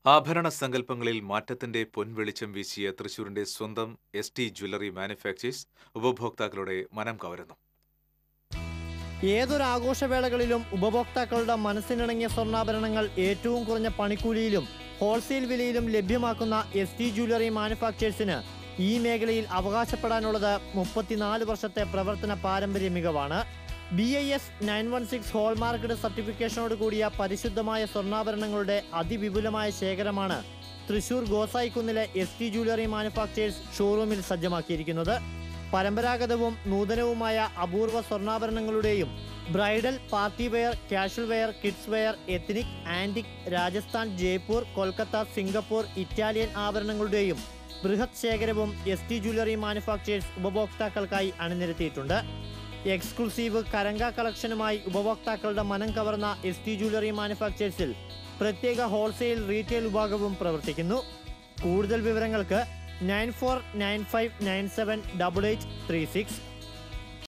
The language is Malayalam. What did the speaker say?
ആഭരണ സങ്കല്പങ്ങളിൽ മാറ്റത്തിന്റെ പൊൻവെളിച്ചം വീശിയ തൃശൂരിന്റെ സ്വന്തം എസ് ടി ജ്വല്ലറി മാനുഫാക്ചേഴ്സ് ഉപഭോക്താക്കളുടെ മനം കവരുന്നു ഏതൊരു ആഘോഷവേളകളിലും ഉപഭോക്താക്കളുടെ മനസ്സിനിണങ്ങിയ സ്വർണ്ണാഭരണങ്ങൾ ഏറ്റവും കുറഞ്ഞ പണിക്കൂലിയിലും ഹോൾസെയിൽ വിലയിലും ലഭ്യമാക്കുന്ന എസ് ടി ജ്വല്ലറി മാനുഫാക്ചേഴ്സിന് ഈ മേഖലയിൽ അവകാശപ്പെടാനുള്ളത് മുപ്പത്തിനാല് വർഷത്തെ പ്രവർത്തന പാരമ്പര്യ മികവാണ് B I S nine one six hallmarked സർട്ടിഫിക്കേഷനോട് കൂടിയ പരിശുദ്ധമായ സ്വർണ്ണാഭരണങ്ങളുടെ അതിവിപുലമായ ശേഖരമാണ് തൃശൂർ ഗോസായിക്കുന്നിലെ എസ് ടി ജ്വല്ലറി മാനുഫാക്ചേഴ്സ് ഷോറൂമിൽ സജ്ജമാക്കിയിരിക്കുന്നത് പരമ്പരാഗതവും നൂതനവുമായ അപൂർവ സ്വർണ്ണാഭരണങ്ങളുടെയും bridal party wear casual wear kids wear ethnic antique Rajasthan Jaipur Kolkata Singapore Italian ആഭരണങ്ങളുടെയും ബൃഹത് ശേഖരവും എസ് ടി ജ്വല്ലറി മാനുഫാക്ചേഴ്സ് ഉപഭോക്താക്കൾക്കായി അണിനിരത്തിയിട്ടുണ്ട് എക്സ്ക്ലൂസീവ് കരങ്ക കളക്ഷനുമായി ഉപഭോക്താക്കളുടെ മനം കവർന്ന എസ് ടി ജ്വല്ലറി മാനുഫാക്ചേഴ്സിൽ പ്രത്യേക ഹോൾസെയിൽ റീറ്റെയിൽ വിഭാഗവും പ്രവർത്തിക്കുന്നു കൂടുതൽ വിവരങ്ങൾക്ക് nine four nine five nine seven double eight three six